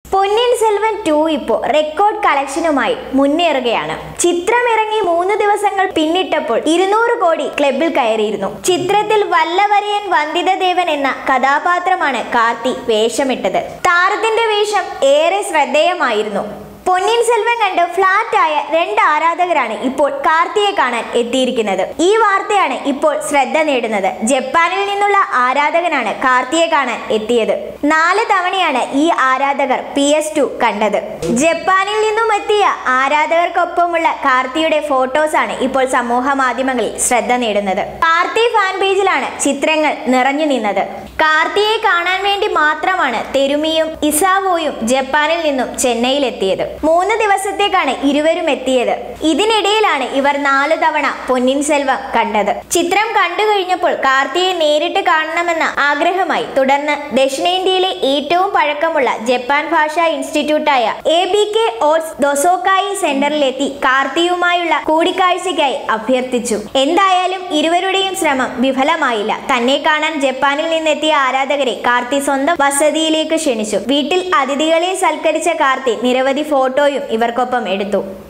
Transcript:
പൊന്നിൻ സെൽവൻ ടു ഇപ്പോ റെക്കോർഡ് കളക്ഷനുമായി മുന്നേറുകയാണ് ചിത്രം ഇറങ്ങി മൂന്ന് ദിവസങ്ങൾ പിന്നിട്ടപ്പോൾ ഇരുന്നൂറ് കോടി ക്ലബിൽ കയറിയിരുന്നു ചിത്രത്തിൽ വല്ലവരയൻ വന്ദിതദേവൻ എന്ന കഥാപാത്രമാണ് കാർത്തി വേഷമിട്ടത് താരത്തിന്റെ വേഷം ഏറെ ശ്രദ്ധേയമായിരുന്നു പൊന്നിൻ സെൽവൻ കണ്ട് ഫ്ലാറ്റ് ആയ രണ്ട് ആരാധകരാണ് ഇപ്പോൾ കാർത്തിയെ കാണാൻ എത്തിയിരിക്കുന്നത് ഈ വാർത്തയാണ് ഇപ്പോൾ ശ്രദ്ധ നേടുന്നത് ജപ്പാനിൽ നിന്നുള്ള ആരാധകനാണ് കാർത്തിയെ കാണാൻ എത്തിയത് നാല് തവണയാണ് ഈ ആരാധകർ പി എസ് ടു കണ്ടത് ജപ്പാനിൽ നിന്നും എത്തിയ ആരാധകർക്കൊപ്പമുള്ള കാർത്തിയുടെ ഫോട്ടോസാണ് ഇപ്പോൾ സമൂഹ മാധ്യമങ്ങളിൽ ശ്രദ്ധ നേടുന്നത് കാർത്തി ഫാൻ പേജിലാണ് ചിത്രങ്ങൾ നിറഞ്ഞു നിന്നത് കാർത്തിയെ കാണാൻ വേണ്ടി മാത്രമാണ് തെരുമിയും ഇസാവോയും ജപ്പാനിൽ നിന്നും ചെന്നൈയിലെത്തിയത് മൂന്ന് ദിവസത്തേക്കാണ് ഇരുവരും എത്തിയത് ഇതിനിടയിലാണ് ഇവർ നാലു തവണ പൊന്നിൻ സെൽവം കണ്ടത് ചിത്രം കണ്ടു കഴിഞ്ഞപ്പോൾ കാർത്തിയെ നേരിട്ട് കാണണമെന്ന ആഗ്രഹമായി തുടർന്ന് ദക്ഷിണേന്ത്യയിലെ ഏറ്റവും പഴക്കമുള്ള ജപ്പാൻ ഭാഷാ ഇൻസ്റ്റിറ്റ്യൂട്ടായ എ ബി കെ ഓട്സ് ദൊസോക്കായി സെന്ററിലെത്തി കാർത്തിയുമായുള്ള കൂടിക്കാഴ്ചയ്ക്കായി അഭ്യർത്ഥിച്ചു എന്തായാലും ഇരുവരുടെയും ശ്രമം വിഫലമായില്ല തന്നെ കാണാൻ ജപ്പാനിൽ നിന്നെത്തിയ ആരാധകരെ കാർത്തി സ്വന്തം വസതിയിലേക്ക് ക്ഷണിച്ചു വീട്ടിൽ അതിഥികളെ സൽക്കരിച്ച കാർത്തി നിരവധി ഫോട്ടോയും ഇവർക്കൊപ്പം എടുത്തു